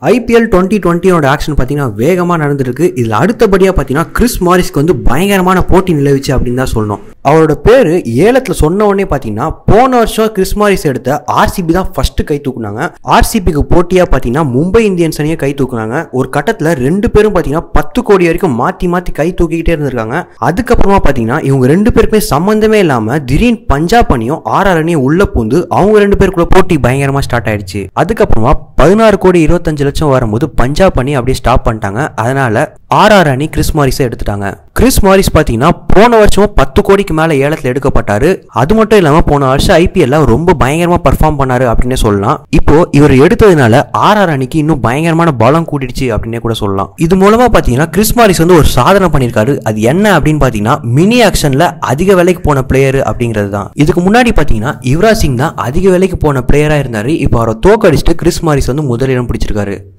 IPL twenty டுவெண்ட்டியோட action பார்த்தீங்கன்னா வேகமாக நடந்துருக்கு இதில் அடுத்தபடியாக பார்த்தீங்கன்னா கிறிஸ் மாரிஸ்க்கு வந்து பயங்கரமான போட்டி நிலவுச்சு அப்படின்னு தான் சொல்லணும் அவரோட பேர் ஏலத்தில் சொன்ன உடனே பார்த்தீங்கன்னா போன வருஷம் கிறிஸ் மாரிஸ் எடுத்த ஆர்சிபி தான் ஃபர்ஸ்ட் கை தூக்குனாங்க ஆர்சிபிக்கு போட்டியாக பார்த்தீங்கன்னா மும்பை இந்தியன்ஸ் அணியை கை தூக்குனாங்க ஒரு கட்டத்தில் ரெண்டு பேரும் பார்த்தீங்கன்னா பத்து கோடி வரைக்கும் மாற்றி மாற்றி கை தூக்கிக்கிட்டே இருந்திருக்காங்க அதுக்கப்புறமா பார்த்தீங்கன்னா இவங்க ரெண்டு பேருக்குமே சம்மந்தமே இல்லாமல் திடீர்னு பஞ்சாப் அணியும் ஆர்ஆர் அணியும் உள்ள பூந்து அவங்க ரெண்டு பேருக்குள்ள போட்டி பயங்கரமாக ஸ்டார்ட் ஆயிடுச்சு அதுக்கப்புறமா பதினாறு கோடி இருபத்தஞ்சு லட்சம் வரும்போது பஞ்சாப் அணி அப்படியே ஸ்டாப் பண்ணிட்டாங்க அதனால ஆர்ஆர் அணி கிறிஸ் மாரிஸை எடுத்துட்டாங்க கிறிஸ் மாரிஸ் பார்த்தீங்கன்னா போன வருஷமும் பத்து கோடிக்கு மேலே ஏலத்தில் எடுக்கப்பட்டாரு அது மட்டும் இல்லாமல் போன வருஷம் ஐபிஎல்ல ரொம்ப பயங்கரமாக பர்ஃபார்ம் பண்ணாரு அப்படின்னே சொல்லலாம் இப்போ இவர் எடுத்ததுனால ஆர்ஆர் அணிக்கு இன்னும் பயங்கரமான பலம் கூட்டிடுச்சு அப்படின்னே கூட சொல்லலாம் இது மூலமா பார்த்தீங்கன்னா கிறிஸ் மாரிஸ் வந்து ஒரு சாதனை பண்ணியிருக்காரு அது என்ன அப்படின்னு பார்த்தீங்கன்னா மினி ஆக்ஷன்ல அதிக விலைக்கு போன பிளேயர் அப்படிங்கிறது தான் இதுக்கு முன்னாடி பார்த்தீங்கன்னா யுவராஜ் சிங் தான் அதிக விலைக்கு போன பிளேயரா இருந்தாரு இப்போ அவரை தோக்கடிச்சுட்டு கிறிஸ் மாரிஸ் வந்து முதலிடம் பிடிச்சிருக்காரு